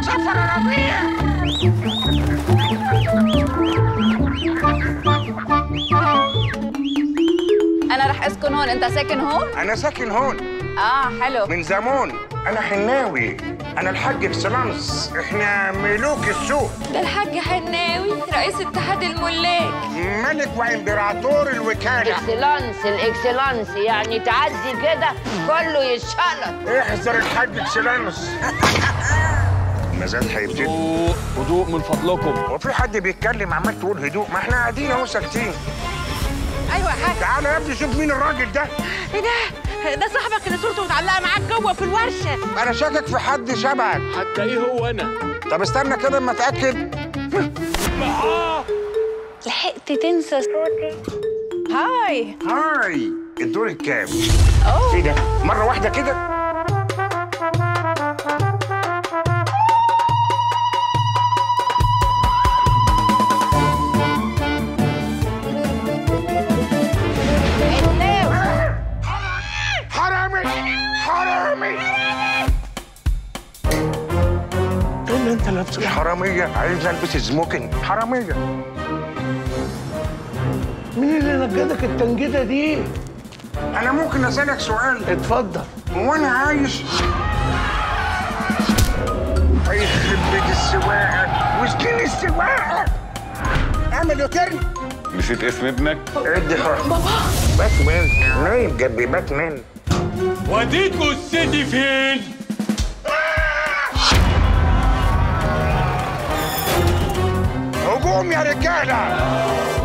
سفر ربيع انا رح اسكن هون انت ساكن هون انا ساكن هون اه حلو من زمان انا حناوي انا الحاج اكسلانس احنا ملوك السوق ده الحاج حناوي رئيس اتحاد الملاك ملك وامبراطور الوكاله اكسلانس الاكسلانس يعني تعدي كده كله يتشقلط احذر الحاج اكسلانس المزاد هيبتدي هدوء هدوء من فضلكم هو في حد بيتكلم عمال تقول هدوء ما احنا قاعدين اهو ساكتين ايوه يا حاج تعالى يا ابني شوف مين الراجل ده ايه ده ده صاحبك اللي صورته متعلقه معاك جوه في الورشه انا شاكك في حد شبهك حتى ايه هو انا طب استنى كده اما اتاكد لحقت تنسى صوتي هاي هاي الدور الكام اوه ايه ده مره واحده كده حرامي حرامي ايه اللي انت لابسه حرامية عايز البس سموكينج حرامية مين اللي نجدك التنجده دي انا ممكن اسالك سؤال اتفضل وانا عايش يخرب بيت السواقه وسكين السواقه اعمل يوترن نسيت اسم ابنك ادي حر بابا باتمان نايم جنبي باتمان وديتوا السيدي فين هجوم يا رجاله